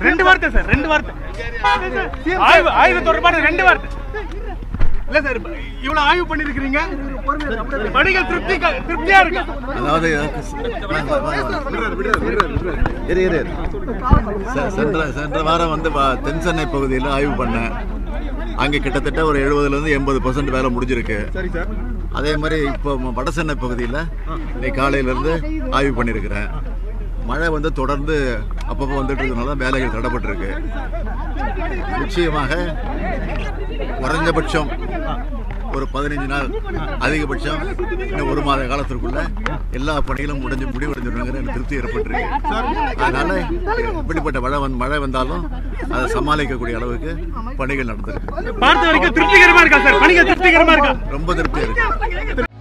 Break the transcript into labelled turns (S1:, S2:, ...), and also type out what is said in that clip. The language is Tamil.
S1: ரெண்டு வார்த்தை சார் ரெண்டு வார்த்தை ஆய்வு ஆய்வு தொடர்பான ரெண்டு வார்த்தை இல்ல சார் இவ்வளவு ஆய்வு பண்ணிருக்கீங்க பணிகள் திருப்தி திருப்தியா இருக்கு
S2: அதாவது இரு இரு செ- சென்ற சென்ற வாரம் வந்து வ- தென் சென்னை பகுதியில் ஆய்வு பண்ணேன் அங்கே கிட்டத்தட்ட ஒரு எழுபதுலேருந்து எண்பது பர்சன்ட் வேலை முடிஞ்சிருக்கு அதே மாதிரி இப்போ ம- வட சென்னை பகுதியில் இன்னைக்கு காலையிலேருந்து ஆய்வு பண்ணியிருக்கிறேன் மழை வந்து தொடர்ந்து அப்பப்போ வந்துட்டு இருக்கனால வேலைகள் தடைப்பட்டிருக்கு நிச்சயமாக குறைஞ்சபட்சம் ஒரு பதினைஞ்சு நாள் அதிகபட்சம் இன்னும் ஒரு மாத காலத்திற்குள்ள எல்லா பணிகளும் முடிஞ்சு முடிவடைஞ்சிருங்கிற எனக்கு திருப்தி ஏற்பட்டிருக்கு அதனால இப்படிப்பட்ட மழை வந்து மழை வந்தாலும் அதை சமாளிக்கக்கூடிய அளவுக்கு பணிகள் நடந்திருக்கு
S1: பார்த்த வரைக்கும் திருப்திகரமா இருக்கா சார் பணிகள் திருப்திகரமா இருக்கா
S2: ரொம்ப திருப்தியா இருக்கு